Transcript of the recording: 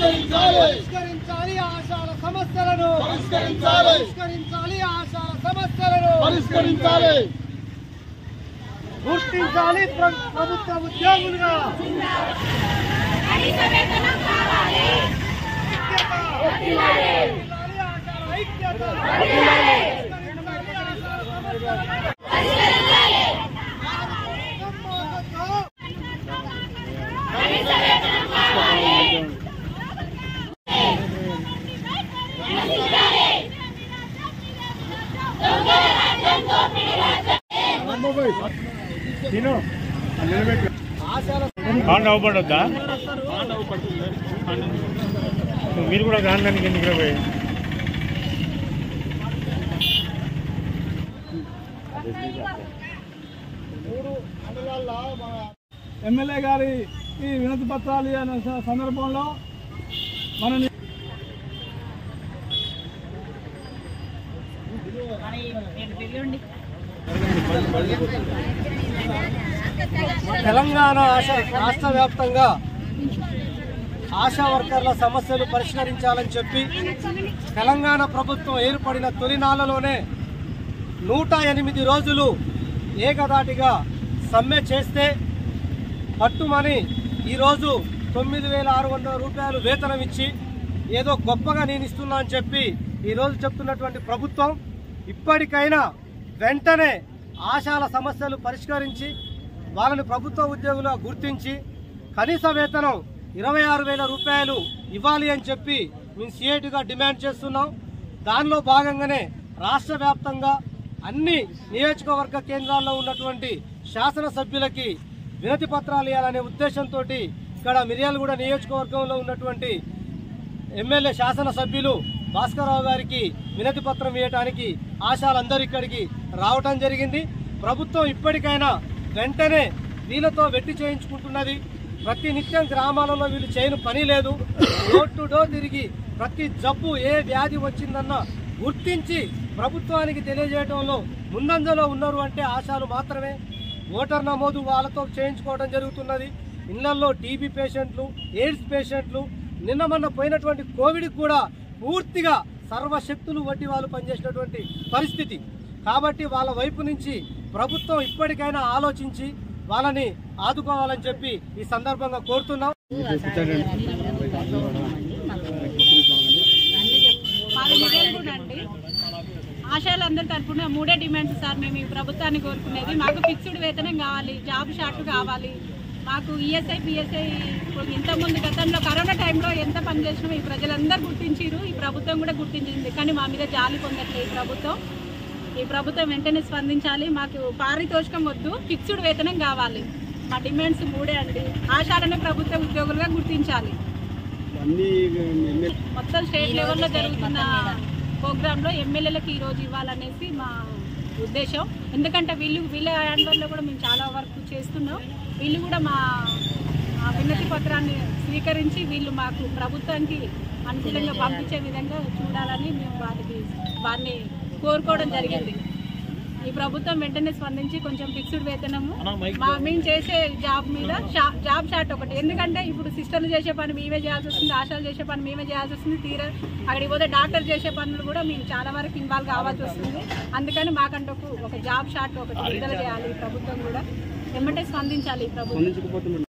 పరిష్కరించాలి పరిష్కరించాలి ఆశాల సమస్యలను పరిష్కరించాలి పరిష్కరించాలి ఆశాల సమస్యలను పరిష్కరించాలి గుర్తించాలి ప్ర- ప్రభుత్వ ఉద్యోగులుగా కనీస వేతనం కావాలి ఐక్యత. పరిష్కరించాలి ఆశాల ఐక్యత. పరిష్కరించాలి ఆశాల సమస్యలను. సమాజంలో కనీస వేతనం కావాలి కాండ అవ్వబడొద్దా మీరు కూడా కాండానికి ఎందుకు పోయి ఎమ్మెల్యే గారి ఈ వినతి పత్రాలు అనే స- సందర్భంలో మన తెలంగాణ ఆశ రాష్ట్ర వ్యాప్తంగా ఆశా వర్కర్ల సమస్యలు పరిష్కరించాలని చెప్పి తెలంగాణ ప్రభుత్వం ఏర్పడిన తొలినాళ్లలోనే నూట ఎనిమిది రోజులు ఏకదాటిగా సమ్మె చేస్తే పట్టుమని ఈరోజు తొమ్మిది వేల ఆరు వందల రూపాయలు వేతనం ఇచ్చి ఏదో గొప్పగా నేను ఇస్తున్నా అని చెప్పి ఈరోజు చెప్తున్నటువంటి ప్రభుత్వం ఇప్పటికైనా వెంటనే ఆశాల సమస్యలు పరిష్కరించి వాళ్ళని ప్రభుత్వ ఉద్యోగులుగా గుర్తించి కనీస వేతనం ఇరవై ఆరు వేల రూపాయలు ఇవ్వాలి అని చెప్పి మేము సిఐటిగా డిమాండ్ చేస్తున్నాం దానిలో భాగంగానే రాష్ట్ర వ్యాప్తంగా అన్ని నియోజకవర్గ కేంద్రాల్లో ఉన్నటువంటి శాసనసభ్యులకి వినతి పత్రాలు ఇవ్వాలనే ఉద్దేశంతో ఇక్కడ మిర్యాలగూడ నియోజకవర్గంలో ఉన్నటువంటి ఎమ్మెల్యే శాసనసభ్యులు భాస్కరరావు గారికి వినతి పత్రం ఇవ్వడానికి ఆశాలందరూ ఇక్కడికి రావటం జరిగింది ప్రభుత్వం ఇప్పటికైనా వెంటనే వీళ్ళతో వెట్టి చేయించుకుంటున్నది ప్రతి నిత్యం గ్రామాలలో వీళ్ళు చేయని పని లేదు డోర్ టు డోర్ తిరిగి ప్రతి జబ్బు ఏ వ్యాధి వచ్చిందన్న గుర్తించి ప్రభుత్వానికి తెలియజేయడంలో ముందంజలో ఉన్నారు అంటే ఆశాలు మాత్రమే ఓటర్ నమోదు వాళ్ళతో చేయించుకోవడం జరుగుతున్నది ఇళ్లలో టీబీ పేషెంట్లు ఎయిడ్స్ పేషెంట్లు నిన్న మొన్న పోయినటువంటి కోవిడ్ కూడా పూర్తిగా సర్వశక్తులు వడ్డీ వాళ్ళు పనిచేసినటువంటి పరిస్థితి కాబట్టి వాళ్ళ వైపు నుంచి ప్రభుత్వం ఇప్పటికైనా ఆలోచించి వాళ్ళని ఆదుకోవాలని చెప్పి ఈ సందర్భంగా కోరుతున్నాం మాది మిర్యాలగూడ అండి ఆశాలందరి తరఫున మూడే డిమాండ్స్ సార్ మేము ఈ ప్రభుత్వాన్ని కోరుకునేది మాకు ఫిక్స్డ్ వేతనం కావాలి జాబ్ షార్ట్ కావాలి మాకు ఈఎస్ఐ పిఎస్ఐ ఇప్పుడు ఇంతకుముందు గతంలో కరోనా టైంలో ఎంత పని చేసినామో ఈ ప్రజలందరూ గుర్తించారు ఈ ప్రభుత్వం కూడా గుర్తించింది కానీ మా మీద జాలి పొందట్లేదు ఈ ప్రభుత్వం ఈ ప్రభుత్వం వెంటనే స్పందించాలి మాకు పారితోషికం వద్దు ఫిక్స్డ్ వేతనం కావాలి మా డిమాండ్స్ మూడే అండి ఆశాలనే ప్రభుత్వ ఉద్యోగులుగా గుర్తించాలి మొత్తం స్టేట్ లెవెల్లో జరుగుతున్న ప్రోగ్రామ్ లో ఎమ్మెల్యేలకు ఈ రోజు ఇవ్వాలనేసి మా ఉద్దేశం ఎందుకంటే వీళ్ళు వీళ్ళ హ్యాండ్వర్లో కూడా మేము చాలా వర్క్ చేస్తున్నాం వీళ్ళు కూడా మా మా వినతి పత్రాన్ని స్వీకరించి వీళ్ళు మాకు ప్రభుత్వానికి అనుకూలంగా పంపించే విధంగా చూడాలని మేము వాటికి వారిని కోరుకోవడం జరిగింది ఈ ప్రభుత్వం వెంటనే స్పందించి కొంచెం ఫిక్స్డ్ వేతనము మా మేము చేసే జాబ్ మీద షా- జాబ్ షాట్ ఒకటి ఎందుకంటే ఇప్పుడు సిస్టర్లు చేసే పని మేమే చేయాల్సి వస్తుంది ఆశాలు చేసే పని మేమే చేయాల్సి వస్తుంది తీరా అక్కడికి పోతే డాక్టర్ చేసే పనులు కూడా మేము చాలా వరకు ఇన్వాల్వ్ కావాల్సి వస్తుంది అందుకని మాకంటూ ఒక- ఒక జాబ్ షాట్ ఒకటి విడుదల చేయాలి ఈ ప్రభుత్వం కూడా వెంబటే స్పందించాలి ఈ ప్రభుత్వం